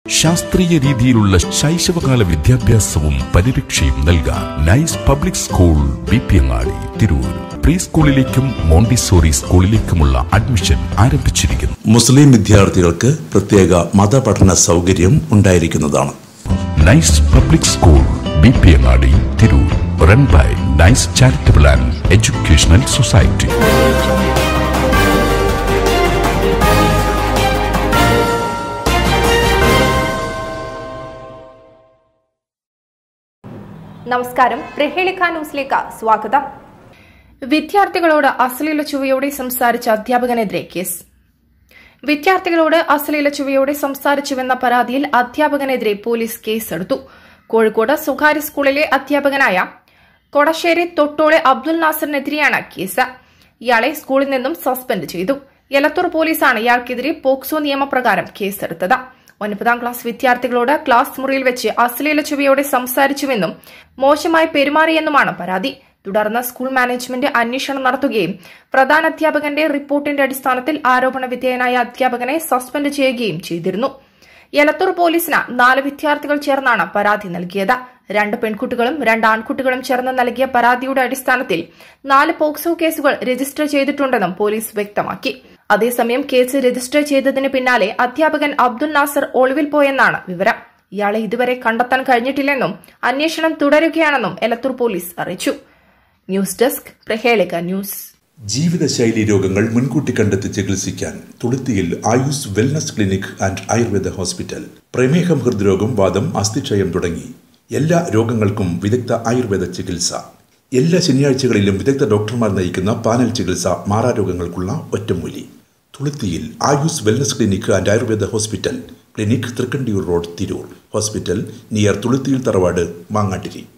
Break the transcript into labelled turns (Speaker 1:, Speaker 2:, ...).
Speaker 1: ശാസ്ത്രീയ രീതിയിലുള്ള ശൈശവകാല വിദ്യാഭ്യാസവും പരിരക്ഷയും നൽകാൻ nice public school B P Angadi Tirur pre സ്കൂളിലേക്കും മോണ്ടിസോറി സ്കൂളിലേക്കുമുള്ള അഡ്മിഷൻ ആരംഭിച്ചിരിക്കുന്നു
Speaker 2: മുസ്ലിം വിദ്യാർത്ഥികൾക്ക് പ്രത്യേക മതപഠന സൗകര്യം ഉണ്ടായിരിക്കുന്നതാണ്
Speaker 1: nice public school B P Angadi Tirur run by nice charitable and educational society
Speaker 3: നമസ്കാരം പ്രഹേളിക ന്യൂസിലേക്ക് സ്വാഗതം വിദ്യാർത്ഥികളോട് അശ്ലീല ചുവയോടെ സംസാരിച്ച അധ്യാപകനെതിരെ കേസ് വിദ്യാർത്ഥികളോട് അശ്ലീല ചുവയോടെ സംസാരിച്ചുവെന്ന പരാതിയിൽ അധ്യാപകനെതിരെ പോലീസ് കേസെടുത്തു കോഴിക്കോട് സ്വകാര്യ സ്കൂളിലെ അധ്യാപകനായ കൊടശ്ശേരി തൊട്ടോളെ അബ്ദുൽ നാസറിനെതിരെയാണ് കേസ് ഇയാളെ സ്കൂളിൽ നിന്നും സസ്പെൻഡ് ചെയ്തു എലത്തൂർ പോലീസാണ് ഇയാൾക്കെതിരെ പോക്സോ നിയമപ്രകാരം കേസെടുത്തത് ഒൻപതാം ക്ലാസ് വിദ്യാർത്ഥികളോട് ക്ലാസ് മുറിയിൽ വെച്ച് അശ്ലീല ചുവയോടെ സംസാരിച്ചുവെന്നും മോശമായി പെരുമാറിയെന്നുമാണ് പരാതി തുടർന്ന് സ്കൂൾ മാനേജ്മെന്റ് അന്വേഷണം നടത്തുകയും പ്രധാന അധ്യാപകന്റെ റിപ്പോർട്ടിന്റെ അടിസ്ഥാനത്തിൽ ആരോപണ വിധേയനായ അധ്യാപകനെ സസ്പെൻഡ് ചെയ്യുകയും ചെയ്തിരുന്നു എലത്തൂർ പോലീസിന് നാല് വിദ്യാർത്ഥികൾ ചേർന്നാണ് പരാതി നൽകിയത് രണ്ട് പെൺകുട്ടികളും രണ്ട് ആൺകുട്ടികളും ചേർന്ന് നൽകിയ പരാതിയുടെ അടിസ്ഥാനത്തിൽ നാല് പോക്സോ കേസുകൾ രജിസ്റ്റർ ചെയ്തിട്ടുണ്ടെന്നും പോലീസ് വ്യക്തമാക്കി അതേസമയം കേസ് രജിസ്റ്റർ ചെയ്തതിന് പിന്നാലെ അധ്യാപകൻ അബ്ദുൽ നാസർ ഒളിവിൽ പോയെന്നാണ് വിവരം ഇയാളെ ഇതുവരെ കണ്ടെത്താൻ കഴിഞ്ഞിട്ടില്ലെന്നും അന്വേഷണം തുടരുകയാണെന്നും എലത്തൂർ പോലീസ് അറിയിച്ചു ന്യൂസ് ഡെസ്ക് പ്രഹേളിക ന്യൂസ്
Speaker 2: ജീവിതശൈലി രോഗങ്ങൾ മുൻകൂട്ടി കണ്ടെത്തി ചികിത്സിക്കാൻ തുളുത്തിയിൽ Ayus wellness clinic and Ayurveda hospital പ്രമേഹം ഹൃദ്രോഗം വാദം അസ്ഥിക്ഷയം തുടങ്ങി എല്ലാ രോഗങ്ങൾക്കും വിദഗ്ധ ആയുർവേദ ചികിത്സ എല്ലാ ശനിയാഴ്ചകളിലും വിദഗ്ധ ഡോക്ടർമാർ നയിക്കുന്ന പാനൽ ചികിത്സ മാറാരോഗങ്ങൾക്കുള്ള ഒറ്റമൂലി തുളുത്തിയിൽ Ayus wellness clinic and Ayurveda hospital clinic Thrikkandiyoor road Tirur hospital near തുളുത്തിയിൽ തറവാട് മാങ്ങാട്ടിരി